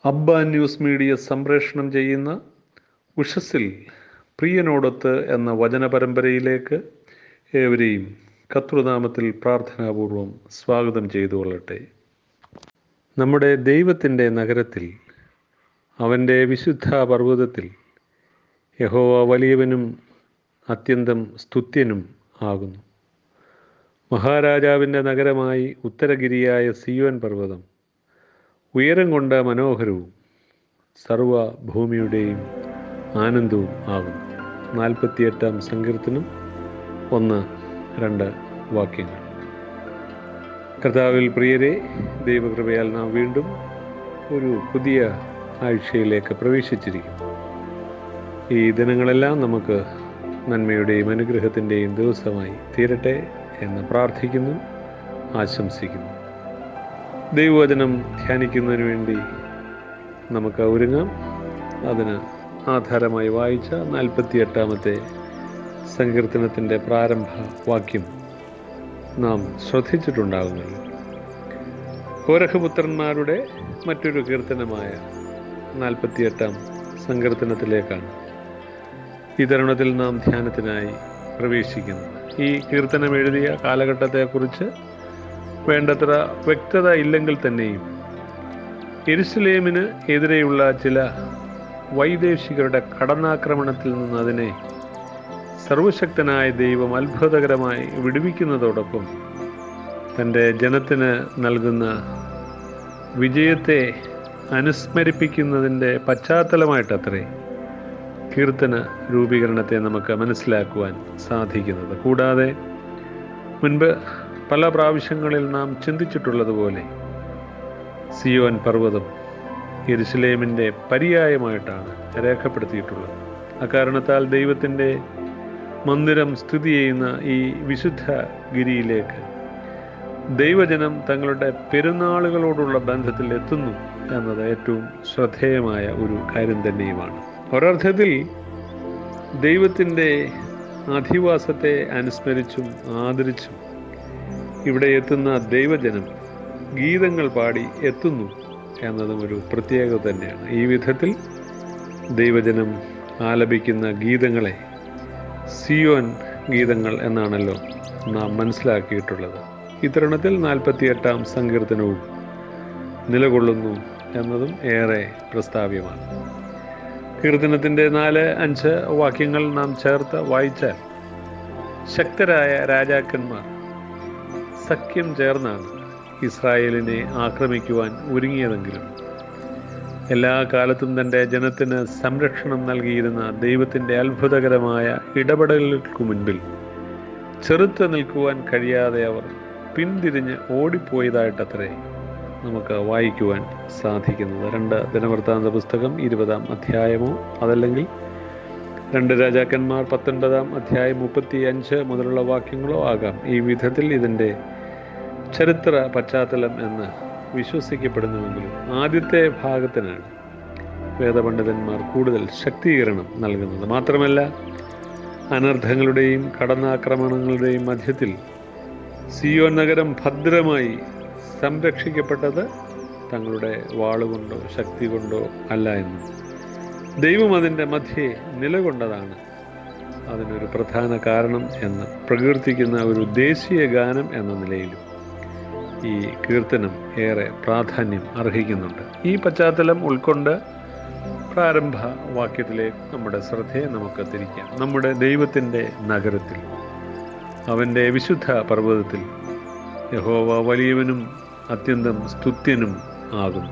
അബ്ബ news media സംപ്രേഷണം ചെയ്യുന്ന ഉഷസ്സിൽ പ്രിയനോടൊത്ത് എന്ന വചന പരമ്പരയിലേക്ക് ഏവരെയും കർത്തൃനാമത്തിൽ പ്രാർത്ഥനാപൂർവം സ്വാഗതം ചെയ്തു കൊള്ളട്ടെ നമ്മുടെ ദൈവത്തിൻ്റെ നഗരത്തിൽ അവൻ്റെ വിശുദ്ധ പർവ്വതത്തിൽ യഹോവ വലിയവനും അത്യന്തം സ്തുത്യനും ആകുന്നു മഹാരാജാവിൻ്റെ നഗരമായി ഉത്തരഗിരിയായ സിയോൻ പർവ്വതം ഉയരം കൊണ്ട് മനോഹരവും സർവ ഭൂമിയുടെയും ആനന്ദവും ആകുന്നു നാൽപ്പത്തിയെട്ടാം സങ്കീർത്തനം ഒന്ന് രണ്ട് വാക്യങ്ങൾ കർത്താവിൽ പ്രിയരെ ദൈവകൃപയാൽ നാം വീണ്ടും ഒരു പുതിയ ആഴ്ചയിലേക്ക് പ്രവേശിച്ചിരിക്കുന്നു ഈ ദിനങ്ങളെല്ലാം നമുക്ക് നന്മയുടെയും അനുഗ്രഹത്തിൻ്റെയും ദിവസമായി തീരട്ടെ എന്ന് പ്രാർത്ഥിക്കുന്നു ആശംസിക്കുന്നു ദൈവവചനം ധ്യാനിക്കുന്നതിന് വേണ്ടി നമുക്ക് ഒരുങ്ങാം അതിന് ആധാരമായി വായിച്ച നാൽപ്പത്തി എട്ടാമത്തെ സങ്കീർത്തനത്തിൻ്റെ പ്രാരംഭ വാക്യം നാം ശ്രദ്ധിച്ചിട്ടുണ്ടാകുമല്ലോ കോരഹപുത്രന്മാരുടെ മറ്റൊരു കീർത്തനമായ നാൽപ്പത്തിയെട്ടാം സങ്കീർത്തനത്തിലേക്കാണ് ഈ തരുണത്തിൽ നാം ധ്യാനത്തിനായി പ്രവേശിക്കുന്നത് ഈ കീർത്തനം എഴുതിയ കാലഘട്ടത്തെക്കുറിച്ച് വേണ്ടത്ര വ്യക്തത ഇല്ലെങ്കിൽ തന്നെയും എരുസലേമിന് എതിരെയുള്ള ചില വൈദേശികരുടെ കടന്നാക്രമണത്തിൽ നിന്ന് അതിനെ സർവശക്തനായ ദൈവം അത്ഭുതകരമായി വിടുവിക്കുന്നതോടൊപ്പം തൻ്റെ ജനത്തിന് നൽകുന്ന വിജയത്തെ അനുസ്മരിപ്പിക്കുന്നതിൻ്റെ പശ്ചാത്തലമായിട്ടത്രേ കീർത്തന രൂപീകരണത്തെ നമുക്ക് മനസ്സിലാക്കുവാൻ സാധിക്കുന്നത് കൂടാതെ മുൻപ് പല പ്രാവശ്യങ്ങളിൽ നാം ചിന്തിച്ചിട്ടുള്ളതുപോലെ സിയോൻ പർവ്വതം യെരുസലേമിൻ്റെ പര്യായമായിട്ടാണ് രേഖപ്പെടുത്തിയിട്ടുള്ളത് അക്കാരണത്താൽ ദൈവത്തിൻ്റെ മന്ദിരം സ്ഥിതി ചെയ്യുന്ന ഈ വിശുദ്ധ ഗിരിയിലേക്ക് ദൈവജനം തങ്ങളുടെ പെരുന്നാളുകളോടുള്ള ബന്ധത്തിൽ എത്തുന്നു എന്നത് ഏറ്റവും ശ്രദ്ധേയമായ ഒരു കാര്യം തന്നെയുമാണ് ഒരർത്ഥത്തിൽ ദൈവത്തിൻ്റെ അധിവാസത്തെ അനുസ്മരിച്ചും ആദരിച്ചും ഇവിടെ എത്തുന്ന ദൈവജനം ഗീതങ്ങൾ പാടി എത്തുന്നു എന്നതും ഒരു പ്രത്യേകത തന്നെയാണ് ഈ വിധത്തിൽ ദൈവജനം ആലപിക്കുന്ന ഗീതങ്ങളെ സിയോൻ ഗീതങ്ങൾ എന്നാണല്ലോ നാം മനസ്സിലാക്കിയിട്ടുള്ളത് ഈ തരുണത്തിൽ നാൽപ്പത്തിയെട്ടാം സങ്കീർത്തനവും നിലകൊള്ളുന്നു എന്നതും ഏറെ പ്രസ്താവ്യമാണ് കീർത്തനത്തിൻ്റെ നാല് അഞ്ച് വാക്യങ്ങൾ നാം ചേർത്ത് വായിച്ചാൽ ശക്തരായ രാജാക്കന്മാർ സഖ്യം ചേർന്നാണ് ഇസ്രായേലിനെ ആക്രമിക്കുവാൻ ഒരുങ്ങിയതെങ്കിലും എല്ലാ കാലത്തും തൻ്റെ ജനത്തിന് സംരക്ഷണം നൽകിയിരുന്ന ദൈവത്തിൻ്റെ അത്ഭുതകരമായ ഇടപെടലുകൾക്ക് മുൻപിൽ ചെറുത്ത് നിൽക്കുവാൻ കഴിയാതെ അവർ പിന്തിരിഞ്ഞ് ഓടിപ്പോയതായിട്ടത്രേ നമുക്ക് വായിക്കുവാൻ സാധിക്കുന്നത് രണ്ട് ദിനവൃത്താന്ത പുസ്തകം ഇരുപതാം അധ്യായമോ അതല്ലെങ്കിൽ രണ്ട് രാജാക്കന്മാർ പത്തൊൻപതാം അധ്യായം മുപ്പത്തി അഞ്ച് മുതലുള്ള വാക്യങ്ങളോ ആകാം ഈ വിധത്തിൽ ഇതിൻ്റെ ചരിത്ര പശ്ചാത്തലം എന്ന് വിശ്വസിക്കപ്പെടുന്നുവെങ്കിലും ആദ്യത്തെ ഭാഗത്തിനാണ് വേദപണ്ഡിതന്മാർ കൂടുതൽ ശക്തീകരണം നൽകുന്നത് മാത്രമല്ല അനർത്ഥങ്ങളുടെയും കടന്നാക്രമണങ്ങളുടെയും മധ്യത്തിൽ സിയോൻ നഗരം ഭദ്രമായി സംരക്ഷിക്കപ്പെട്ടത് തങ്ങളുടെ വാളുകൊണ്ടോ ശക്തി കൊണ്ടോ അല്ല എന്നും ദൈവം അതിൻ്റെ മധ്യേ നിലകൊണ്ടതാണ് അതിനൊരു പ്രധാന കാരണം എന്ന് പ്രകീർത്തിക്കുന്ന ഒരു ദേശീയ ഗാനം എന്ന നിലയിലും ഈ കീർത്തനം ഏറെ പ്രാധാന്യം അർഹിക്കുന്നുണ്ട് ഈ പശ്ചാത്തലം ഉൾക്കൊണ്ട് പ്രാരംഭ വാക്യത്തിലേക്ക് നമ്മുടെ ശ്രദ്ധയെ നമുക്ക് തിരിക്കാം നമ്മുടെ ദൈവത്തിൻ്റെ നഗരത്തിൽ അവൻ്റെ വിശുദ്ധ പർവ്വതത്തിൽ യഹോവ വലിയവനും അത്യന്തം സ്തുത്യനും ആകുന്നു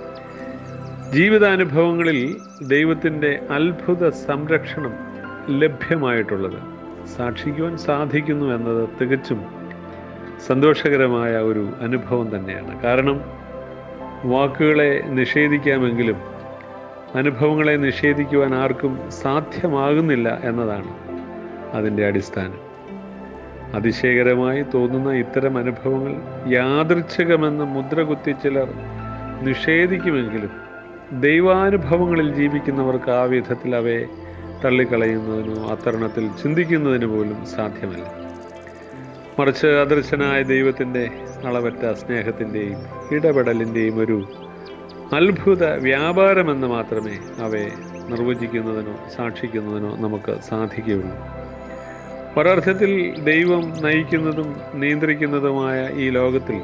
ജീവിതാനുഭവങ്ങളിൽ ദൈവത്തിൻ്റെ അത്ഭുത സംരക്ഷണം ലഭ്യമായിട്ടുള്ളത് സാക്ഷിക്കുവാൻ സാധിക്കുന്നു എന്നത് തികച്ചും സന്തോഷകരമായ ഒരു അനുഭവം തന്നെയാണ് കാരണം വാക്കുകളെ നിഷേധിക്കാമെങ്കിലും അനുഭവങ്ങളെ നിഷേധിക്കുവാൻ ആർക്കും സാധ്യമാകുന്നില്ല എന്നതാണ് അതിൻ്റെ അടിസ്ഥാനം അതിശയകരമായി തോന്നുന്ന ഇത്തരം അനുഭവങ്ങൾ യാദൃച്ഛികമെന്ന് മുദ്ര കുത്തി ചിലർ നിഷേധിക്കുമെങ്കിലും ദൈവാനുഭവങ്ങളിൽ ജീവിക്കുന്നവർക്ക് ആ വിധത്തിൽ അവയെ തള്ളിക്കളയുന്നതിനോ അത്തരണത്തിൽ ചിന്തിക്കുന്നതിന് പോലും സാധ്യമല്ല മറിച്ച് അദൃശ്യനായ ദൈവത്തിൻ്റെ അളവറ്റ സ്നേഹത്തിൻ്റെയും ഇടപെടലിൻ്റെയും ഒരു അത്ഭുത വ്യാപാരമെന്ന് മാത്രമേ അവയെ നിർവചിക്കുന്നതിനോ സാക്ഷിക്കുന്നതിനോ നമുക്ക് സാധിക്കുകയുള്ളൂ ഒരർത്ഥത്തിൽ ദൈവം നയിക്കുന്നതും നിയന്ത്രിക്കുന്നതുമായ ഈ ലോകത്തിൽ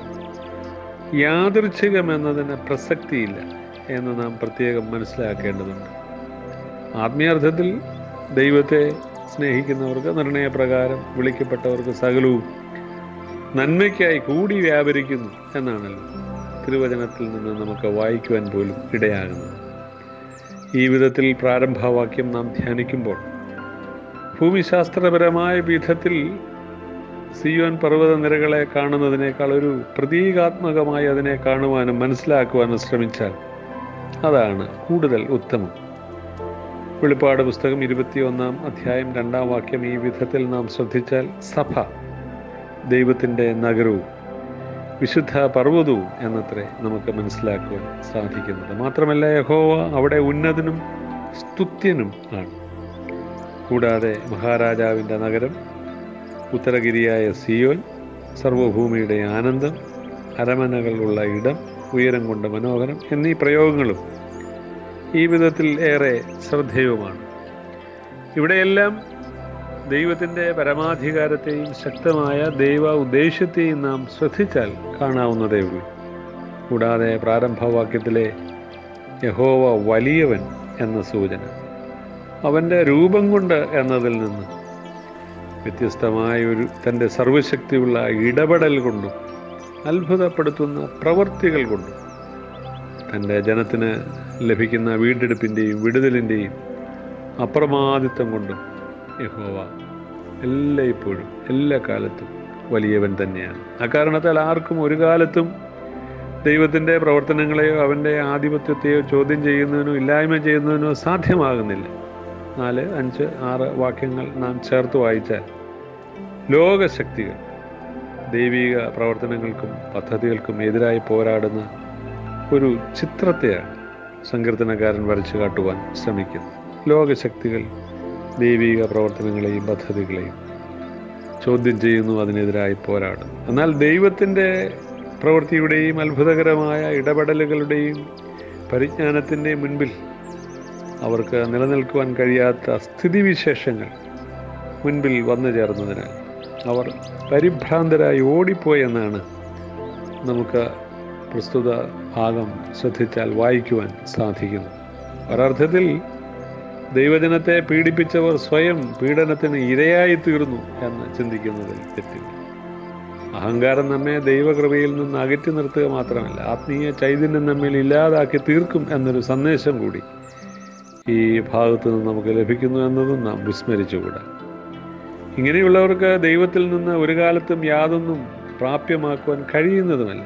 യാദൃച്ഛികമെന്നതിന് പ്രസക്തിയില്ല എന്ന് നാം പ്രത്യേകം മനസ്സിലാക്കേണ്ടതുണ്ട് ആത്മീയാർത്ഥത്തിൽ ദൈവത്തെ സ്നേഹിക്കുന്നവർക്ക് നിർണയപ്രകാരം വിളിക്കപ്പെട്ടവർക്ക് സകലവും നന്മയ്ക്കായി കൂടി വ്യാപരിക്കുന്നു എന്നാണല്ലോ തിരുവചനത്തിൽ നിന്ന് നമുക്ക് വായിക്കുവാൻ പോലും ഇടയാകുന്നത് ഈ വിധത്തിൽ പ്രാരംഭവാക്യം നാം ധ്യാനിക്കുമ്പോൾ ഭൂമിശാസ്ത്രപരമായ വിധത്തിൽ സിയോൻ പർവ്വത നിരകളെ കാണുന്നതിനേക്കാൾ ഒരു പ്രതീകാത്മകമായി അതിനെ കാണുവാനും മനസ്സിലാക്കുവാനും ശ്രമിച്ചാൽ അതാണ് കൂടുതൽ ഉത്തമം വെളിപ്പാട് പുസ്തകം ഇരുപത്തിയൊന്നാം അധ്യായം രണ്ടാം വാക്യം ഈ വിധത്തിൽ നാം ശ്രദ്ധിച്ചാൽ സഭ ദൈവത്തിൻ്റെ നഗരവും വിശുദ്ധ പർവ്വതവും എന്നത്രേ നമുക്ക് മനസ്സിലാക്കുവാൻ സാധിക്കുന്നത് മാത്രമല്ല യഹോവ അവിടെ ഉന്നതനും സ്തുത്യനും ആണ് കൂടാതെ മഹാരാജാവിൻ്റെ നഗരം ഉത്തരഗിരിയായ സിയോൻ സർവഭൂമിയുടെ ആനന്ദം അരമനകളുള്ള ഇടം ഉയരം കൊണ്ട് മനോഹരം എന്നീ പ്രയോഗങ്ങളും ഈ വിധത്തിൽ ഏറെ ശ്രദ്ധേയവുമാണ് ഇവിടെയെല്ലാം ദൈവത്തിൻ്റെ പരമാധികാരത്തെയും ശക്തമായ ദൈവ ഉദ്ദേശ്യത്തെയും നാം ശ്രദ്ധിച്ചാൽ കാണാവുന്നതേ ഉള്ളൂ കൂടാതെ പ്രാരംഭവാക്യത്തിലെ യഹോവ വലിയവൻ എന്ന സൂചന അവൻ്റെ രൂപം കൊണ്ട് എന്നതിൽ നിന്ന് വ്യത്യസ്തമായ ഒരു തൻ്റെ സർവശക്തിയുള്ള ഇടപെടൽ കൊണ്ടും അത്ഭുതപ്പെടുത്തുന്ന പ്രവൃത്തികൾ കൊണ്ടും തൻ്റെ ജനത്തിന് ലഭിക്കുന്ന വീണ്ടെടുപ്പിൻ്റെയും വിടുതലിൻ്റെയും അപ്രമാദിത്വം കൊണ്ടും യഹോവ എല്ലായ്പ്പോഴും എല്ലാ കാലത്തും വലിയവൻ തന്നെയാണ് അക്കാരണത്താൽ ആർക്കും ഒരു കാലത്തും ദൈവത്തിൻ്റെ പ്രവർത്തനങ്ങളെയോ അവൻ്റെ ആധിപത്യത്തെയോ ചോദ്യം ചെയ്യുന്നതിനോ ഇല്ലായ്മ ചെയ്യുന്നതിനോ സാധ്യമാകുന്നില്ല നാല് അഞ്ച് ആറ് വാക്യങ്ങൾ നാം ചേർത്ത് വായിച്ചാൽ ലോകശക്തികൾ ദൈവിക പ്രവർത്തനങ്ങൾക്കും പദ്ധതികൾക്കും എതിരായി പോരാടുന്ന ഒരു ചിത്രത്തെയാണ് സങ്കീർത്തനക്കാരൻ വരച്ചു കാട്ടുവാൻ ശ്രമിക്കുന്നത് ലോകശക്തികൾ ദൈവിക പ്രവർത്തനങ്ങളെയും പദ്ധതികളെയും ചോദ്യം ചെയ്യുന്നു അതിനെതിരായി പോരാടുന്നു എന്നാൽ ദൈവത്തിൻ്റെ പ്രവൃത്തിയുടെയും അത്ഭുതകരമായ ഇടപെടലുകളുടെയും പരിജ്ഞാനത്തിൻ്റെ മുൻപിൽ അവർക്ക് നിലനിൽക്കുവാൻ കഴിയാത്ത സ്ഥിതിവിശേഷങ്ങൾ മുൻപിൽ വന്നു ചേർന്നതിനാൽ അവർ പരിഭ്രാന്തരായി ഓടിപ്പോയെന്നാണ് നമുക്ക് പ്രസ്തുത ഭാഗം ശ്രദ്ധിച്ചാൽ വായിക്കുവാൻ സാധിക്കുന്നത് ഒരർത്ഥത്തിൽ ദൈവജനത്തെ പീഡിപ്പിച്ചവർ സ്വയം പീഡനത്തിന് ഇരയായി തീർന്നു എന്ന് ചിന്തിക്കുന്നതിൽ തെറ്റില്ല അഹങ്കാരം നമ്മെ ദൈവകൃപയിൽ നിന്ന് അകറ്റി നിർത്തുക മാത്രമല്ല ആത്മീയ ചൈതന്യം നമ്മിൽ ഇല്ലാതാക്കി തീർക്കും എന്നൊരു സന്ദേശം കൂടി ഈ ഭാഗത്തു നിന്ന് നമുക്ക് ലഭിക്കുന്നു എന്നതും നാം വിസ്മരിച്ചുകൂടാ ഇങ്ങനെയുള്ളവർക്ക് ദൈവത്തിൽ നിന്ന് ഒരു കാലത്തും യാതൊന്നും പ്രാപ്യമാക്കുവാൻ കഴിയുന്നതുമല്ല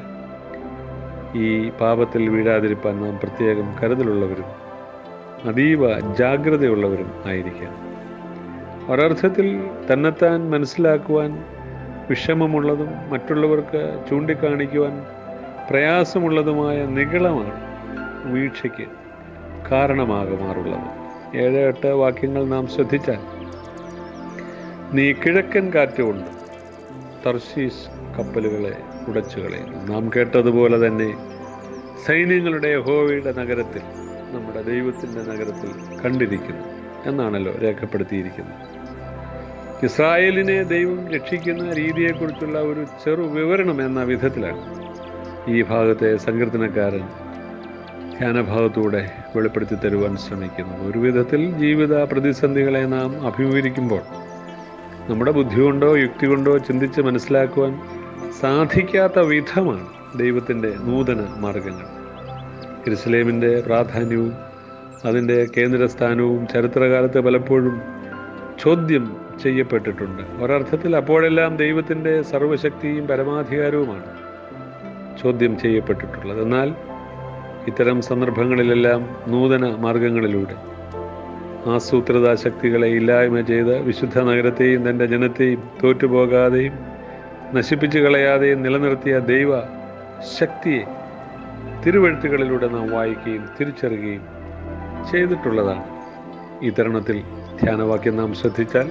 ഈ പാപത്തിൽ വീഴാതിരിപ്പാൻ നാം പ്രത്യേകം കരുതലുള്ളവരും അതീവ ജാഗ്രതയുള്ളവരും ആയിരിക്കണം ഒരർത്ഥത്തിൽ തന്നെത്താൻ മനസ്സിലാക്കുവാൻ വിഷമമുള്ളതും മറ്റുള്ളവർക്ക് ചൂണ്ടിക്കാണിക്കുവാൻ പ്രയാസമുള്ളതുമായ നികളമാണ് വീഴ്ചയ്ക്ക് കാരണമാകുമാറുള്ളത് ഏഴ് എട്ട് വാക്യങ്ങൾ നാം ശ്രദ്ധിച്ചാൽ നീ കിഴക്കൻ കാറ്റുകൊണ്ട് തർശീസ് കപ്പലുകളെ ഉടച്ചു കളയുന്നു നാം കേട്ടതുപോലെ തന്നെ സൈന്യങ്ങളുടെ യഹോവയുടെ നഗരത്തിൽ നമ്മുടെ ദൈവത്തിൻ്റെ നഗരത്തിൽ കണ്ടിരിക്കുന്നു എന്നാണല്ലോ രേഖപ്പെടുത്തിയിരിക്കുന്നത് ഇസ്രായേലിനെ ദൈവം രക്ഷിക്കുന്ന രീതിയെക്കുറിച്ചുള്ള ഒരു ചെറു വിവരണം എന്ന വിധത്തിലാണ് ഈ ഭാഗത്തെ സങ്കീർത്തനക്കാരൻ ധ്യാനഭാഗത്തൂടെ വെളിപ്പെടുത്തി തരുവാൻ ശ്രമിക്കുന്നത് ഒരു വിധത്തിൽ ജീവിത പ്രതിസന്ധികളെ നാം അഭിമുഖീകരിക്കുമ്പോൾ നമ്മുടെ ബുദ്ധി കൊണ്ടോ യുക്തി കൊണ്ടോ ചിന്തിച്ച് മനസ്സിലാക്കുവാൻ സാധിക്കാത്ത വിധമാണ് ദൈവത്തിൻ്റെ നൂതന മാർഗങ്ങൾ ഇസ്ലേമിൻ്റെ പ്രാധാന്യവും അതിൻ്റെ കേന്ദ്രസ്ഥാനവും ചരിത്രകാലത്ത് പലപ്പോഴും ചോദ്യം ചെയ്യപ്പെട്ടിട്ടുണ്ട് ഒരർത്ഥത്തിൽ അപ്പോഴെല്ലാം ദൈവത്തിൻ്റെ സർവശക്തിയും പരമാധികാരവുമാണ് ചോദ്യം ചെയ്യപ്പെട്ടിട്ടുള്ളത് എന്നാൽ ഇത്തരം സന്ദർഭങ്ങളിലെല്ലാം നൂതന മാർഗങ്ങളിലൂടെ ആസൂത്രിത ശക്തികളെ ഇല്ലായ്മ ചെയ്ത് വിശുദ്ധ നഗരത്തെയും തൻ്റെ ജനത്തെയും തോറ്റുപോകാതെയും നശിപ്പിച്ചു കളയാതെയും നിലനിർത്തിയ ദൈവ ശക്തിയെ തിരുവഴുത്തുകളിലൂടെ നാം വായിക്കുകയും തിരിച്ചറിയുകയും ചെയ്തിട്ടുള്ളതാണ് ഈ തരുണത്തിൽ ധ്യാനവാക്യം നാം ശ്രദ്ധിച്ചാൽ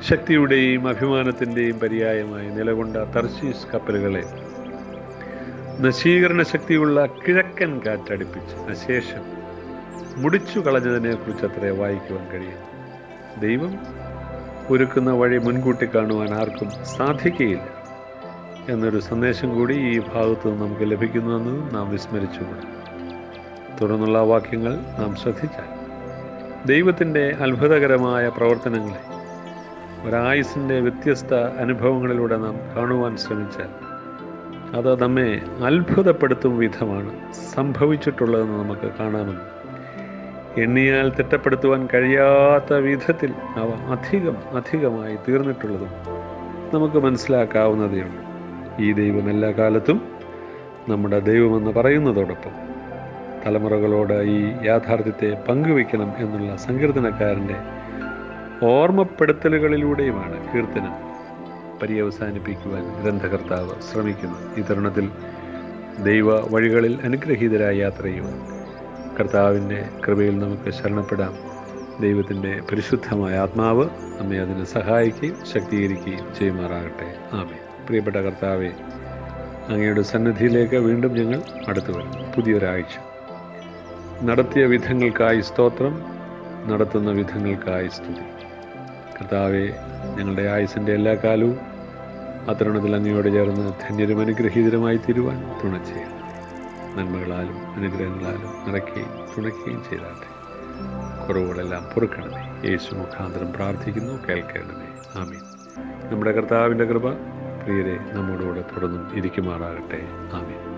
ശക്തിയുടെയും അഭിമാനത്തിൻ്റെയും പര്യായമായി നിലകൊണ്ട തർശീസ് കപ്പലുകളെ നശീകരണ ശക്തിയുള്ള കിഴക്കൻ കാറ്റടിപ്പിച്ച് അശേഷം മുടിച്ചു കളഞ്ഞതിനെ കുറിച്ച് അത്രേ വായിക്കുവാൻ കഴിയും ദൈവം ഒരുക്കുന്ന വഴി മുൻകൂട്ടി കാണുവാൻ ആർക്കും സാധിക്കുകയില്ല എന്നൊരു സന്ദേശം കൂടി ഈ ഭാഗത്ത് നിന്ന് നമുക്ക് ലഭിക്കുന്നുവെന്ന് നാം വിസ്മരിച്ചുകൂടാ തുടർന്നുള്ള വാക്യങ്ങൾ നാം ശ്രദ്ധിച്ചാൽ ദൈവത്തിൻ്റെ അത്ഭുതകരമായ പ്രവർത്തനങ്ങളെ ഒരായുസിൻ്റെ വ്യത്യസ്ത അനുഭവങ്ങളിലൂടെ നാം കാണുവാൻ ശ്രമിച്ചാൽ അത് നമ്മെ അത്ഭുതപ്പെടുത്തും വിധമാണ് സംഭവിച്ചിട്ടുള്ളതെന്ന് നമുക്ക് കാണാമെന്ന് എണ്ണിയാൽ തിട്ടപ്പെടുത്തുവാൻ കഴിയാത്ത വിധത്തിൽ അവ അധികം അധികമായി തീർന്നിട്ടുള്ളതും നമുക്ക് മനസ്സിലാക്കാവുന്നതേയുള്ളൂ ഈ ദൈവം എല്ലാ കാലത്തും നമ്മുടെ ദൈവമെന്ന് പറയുന്നതോടൊപ്പം തലമുറകളോട് ഈ യാഥാർത്ഥ്യത്തെ പങ്കുവയ്ക്കണം എന്നുള്ള സങ്കീർത്തനക്കാരൻ്റെ ഓർമ്മപ്പെടുത്തലുകളിലൂടെയുമാണ് കീർത്തനം പര്യവസാനിപ്പിക്കുവാൻ ഗ്രന്ഥകർത്താവ് ശ്രമിക്കുന്നത് ഈ തരുണത്തിൽ ദൈവ വഴികളിൽ അനുഗ്രഹീതരായി യാത്ര ചെയ്യുവാൻ കർത്താവിൻ്റെ കൃപയിൽ നമുക്ക് ശരണപ്പെടാം ദൈവത്തിൻ്റെ പരിശുദ്ധമായ ആത്മാവ് നമ്മെ അതിന് സഹായിക്കുകയും ശക്തീകരിക്കുകയും ചെയ്യുമാറാകട്ടെ ആമേ പ്രിയപ്പെട്ട കർത്താവെ അങ്ങയുടെ സന്നിധിയിലേക്ക് വീണ്ടും ഞങ്ങൾ അടുത്തു വരും പുതിയൊരാഴ്ച നടത്തിയ വിധങ്ങൾക്കായി സ്തോത്രം നടത്തുന്ന വിധങ്ങൾക്കായി സ്തുതി കർത്താവെ ഞങ്ങളുടെ ആയുസിൻ്റെ എല്ലാ കാലവും അത്തരുണത്തിൽ അങ്ങയോട് ചേർന്ന് ധന്യരും അനുഗ്രഹീതരുമായി തീരുവാൻ തുണ ചെയ്യണം നന്മകളാലും അനുഗ്രഹങ്ങളാലും നിറയ്ക്കുകയും തുണയ്ക്കുകയും ചെയ്താട്ടെ കുറവുകളെല്ലാം പൊറുക്കണമേ യേശു മുഖാന്തരം പ്രാർത്ഥിക്കുന്നു കേൾക്കണമേ ആമീൻ നമ്മുടെ കർത്താവിൻ്റെ കൃപ പ്രിയരെ നമ്മോടുകൂടെ തുടർന്നും ഇരിക്കുമാറാകട്ടെ ആമീൻ